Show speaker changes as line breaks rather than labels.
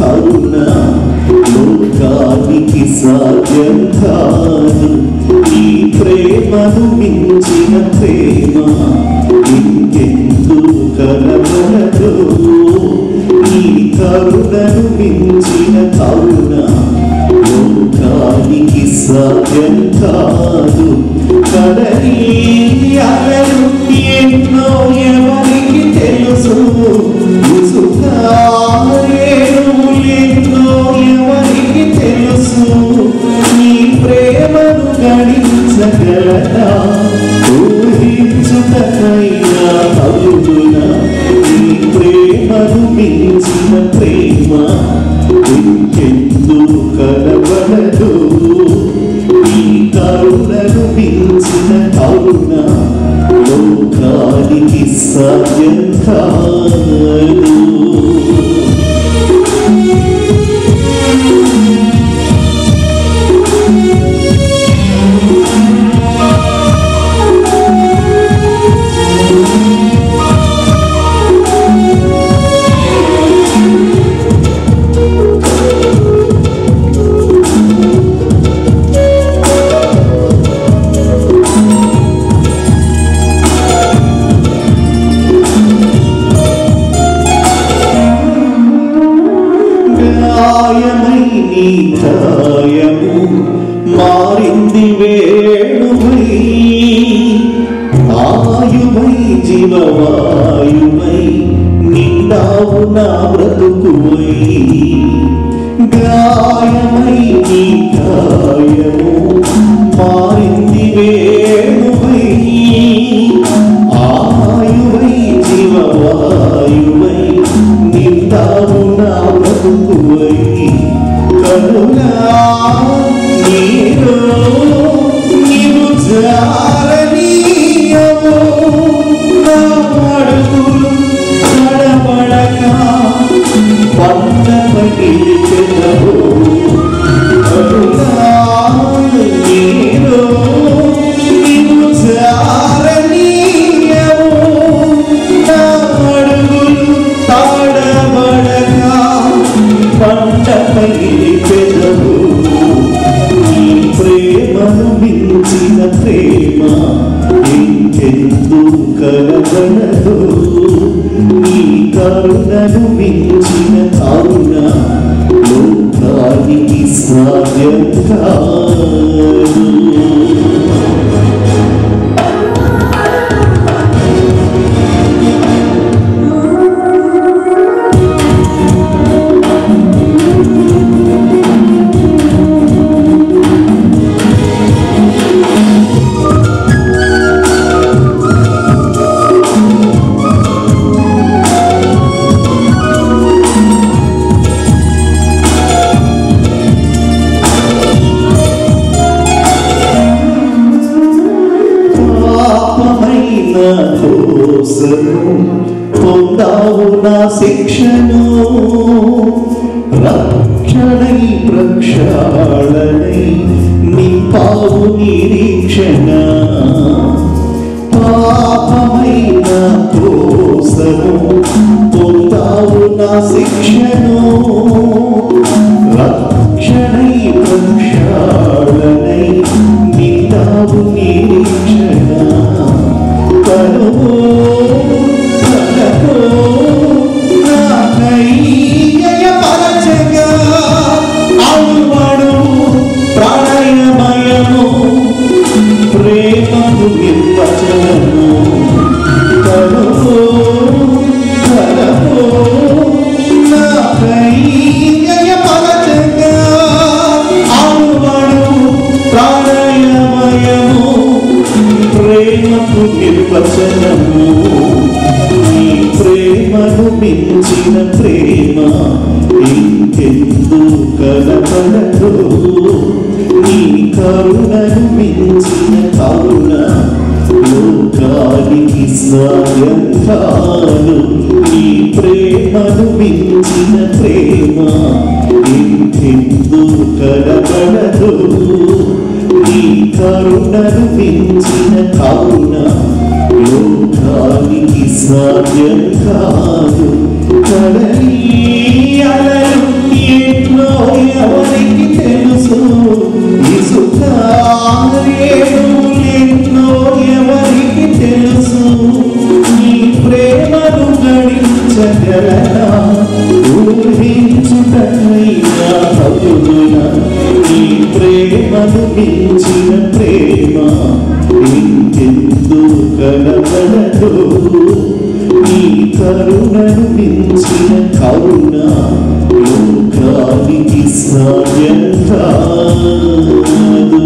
కరుణ లోకానికి సాధ్యం కాదు ఈ ప్రేమను మించిన ప్రేమ ఇంకెందు కలగలదు ఈ కరుణను మించిన కరుణ లోకానికి సాధ్యం కాదు కడలి అలలు ఎన్నో ఎవరికి తెలుసు ఎన్నో ఎవరికి తెలుసు నీ ప్రేమను గణించగలనా ఊహించుటకైనా అవుతున్నా నీ ప్రేమను మించిన ప్రేమ ఇంకెందు కలవలదు ఈ కరుణను మించిన కరుణ లోకానికి సాధ్యం కాదు గాయమై నీ గాయము మారింది వేణువై ఆయువై జీవవాయువై నిండావు నా బ్రతుకువై గాయమై నీ గాయము మారింది వేణువై ఆయువై జీవవాయువై నిండావు నా బ్రతుకువై కనులా నీరు నీవు జారనీయవు నా అడుగులు నడబడక పంట పగిలిచెదవు కనులా నీరు నీవు జారనీయవు నా అడుగులు తాడబడక పంట పగిలి పెదవు ఈ ప్రేమను మించిన ప్రేమ ఇంకెందు కలగలదు ఈ కరుణను మించిన కరుణ లోకానికి సాధ్యం కాదు పాపమైన దోషను పొందావు నా శిక్షను రక్షణై ప్రక్షాళనై నింపావు నిరీక్షణ పాపమైన దోషను పొందావు నా శిక్షను రక్షణై ప్రక్షాళనై నిందావు నిరీక్షణ కనువు కనువు నాకై జయపరచగా అవుపడు ప్రాణయమయము ప్రేమకు నిర్వచనము కనువు కనువు నాకై జయపరచగా అవుపడు ప్రాణయమయము ప్రేమకు నిర్వచనము ఈ ప్రేమను మించిన ప్రేమ ఇంకెందు కలపడదు నీ కరుణను మించిన కరుణ లోకానికి సాధ్యం కాదు నీ ప్రేమను మించిన ప్రేమ ఇంకెందు కలపడదు నీ కరుణను మించిన కరుణ లోకానికి సాధ్యం కాదు కడలి అలలు వలన ఊహించుటైనా హృదయ నీ ప్రేమను మించిన ప్రేమ ఇంకెందు కనబడదు నీ కరుణను మించిన కరుణ లోకానికి సాయం కాదు